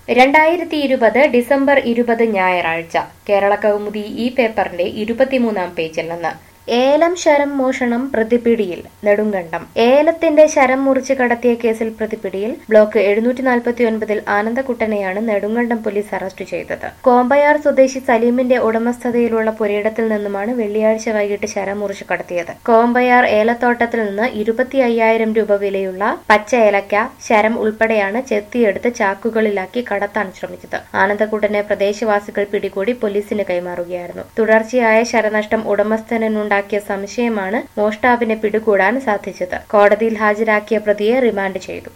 രണ്ടായിരത്തി ഇരുപത് ഡിസംബർ ഇരുപത് ഞായറാഴ്ച കേരള കൗമുദി ഈ പേപ്പറിന്റെ ഇരുപത്തിമൂന്നാം പേജിൽ നിന്ന് ഏലം ശരം മോഷണം പ്രതിപിടിയിൽ നെടുങ്കണ്ടം ഏലത്തിന്റെ ശരം മുറിച്ച് കടത്തിയ കേസിൽ പ്രതിപിടിയിൽ ബ്ലോക്ക് എഴുന്നൂറ്റി നാൽപ്പത്തി ഒൻപതിൽ ആനന്ദക്കുട്ടനെയാണ് നെടുങ്കണ്ടം പോലീസ് അറസ്റ്റ് ചെയ്തത് കോമ്പയാർ സ്വദേശി സലീമിന്റെ ഉടമസ്ഥതയിലുള്ള പുരയിടത്തിൽ നിന്നുമാണ് വെള്ളിയാഴ്ച വൈകിട്ട് ശരം മുറിച്ച് കടത്തിയത് കോമ്പയാർ ഏലത്തോട്ടത്തിൽ നിന്ന് ഇരുപത്തി അയ്യായിരം രൂപ വിലയുള്ള പച്ച ഏലക്ക ശരം ഉൾപ്പെടെയാണ് ചെത്തിയെടുത്ത് ചാക്കുകളിലാക്കി കടത്താൻ ശ്രമിച്ചത് ആനന്ദക്കുട്ടനെ പ്രദേശവാസികൾ പിടികൂടി പോലീസിന് കൈമാറുകയായിരുന്നു തുടർച്ചയായ ശരനഷ്ടം ഉടമസ്ഥനുണ്ടാക്കിയ സംശയമാണ് മോഷ്ടാവിനെ പിടികൂടാൻ സാധിച്ചത് കോടതിയിൽ ഹാജരാക്കിയ പ്രതിയെ റിമാൻഡ് ചെയ്തു